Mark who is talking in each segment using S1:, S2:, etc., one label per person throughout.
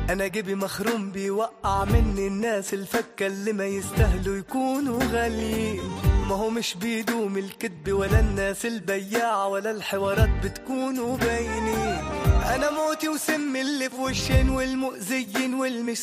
S1: انا جيبي مخروم بيوقع مني الناس الفكة اللي ما يستاهلوا يكونوا غاليين ما هو مش بيدوم الكذب ولا الناس البياعة ولا الحوارات بتكونوا باينين انا موتي وسم اللي في وشين والمؤذيين والمش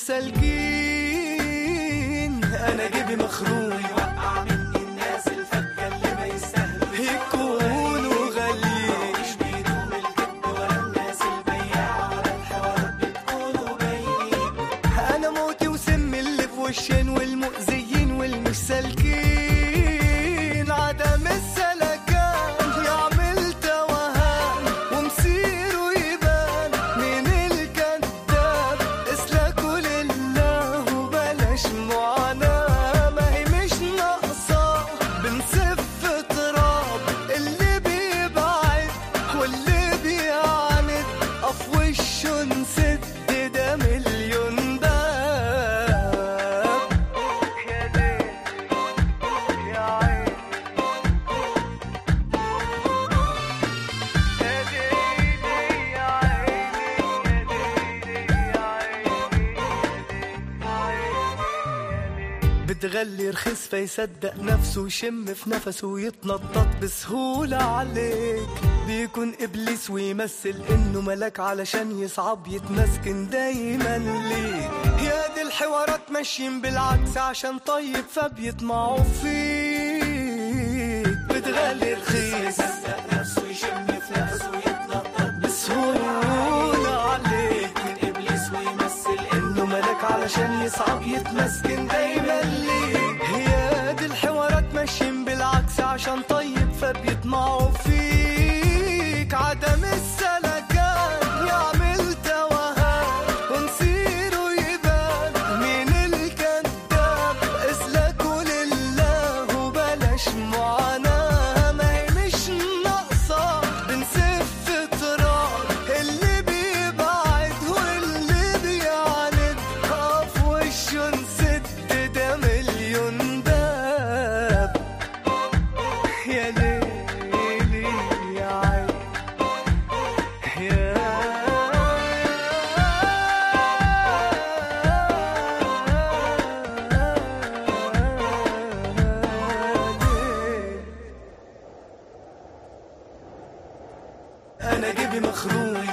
S1: سالكين انا جيبي مخروم يوقع مني الناس الفكة اللي ما يستاهلوا يكونوا غاليين مش بيدوم الكذب ولا الناس البياعة ولا الحوارات بتكونوا باينين انا موتي وسم اللي في وشين والمؤذيين والمش سالكين عدم السلكان يعمل توهان ومصيره يبان من الكذاب اسلكوا لله وبلاش معاناة ما هي مش ناقصة بنسف تراب اللي بيبعد واللي بيعاند اف وشه نسد ده مليون باب يا ليل يا عين يا ليلي يا عيني يا ليلي يا عيني بتغلي رخيص فيصدق نفسه ويشم في نفسه ويتنطط بسهولة عليك بيكون إبليس ويمثل إنه ملاك علشان يصعب يتمسكن دايما ليك يا دي الحوارات ماشيين بالعكس عشان طيب فبيطمعوا فيك بتغلي رخيص نفسه ويشم في نفسه ويتنطط بسهولة عليك من إبليس ويمثل إنه ملاك علشان يصعب يتمسكن دايما ليك هي دي الحوارات ماشيين بالعكس عشان طيب فبيطمعوا فيك عدم السلكان يعمل توهان ومصيره يبان مين الكذاب اسلكوا لله وبلاش معاناة ما هي مش ناقصة بنسف تراب اللي بيبعد واللي بيعاند اقف وشه نسد ده مليون باب يا ليلي يا عين يا ليل. انا جيبي مخروم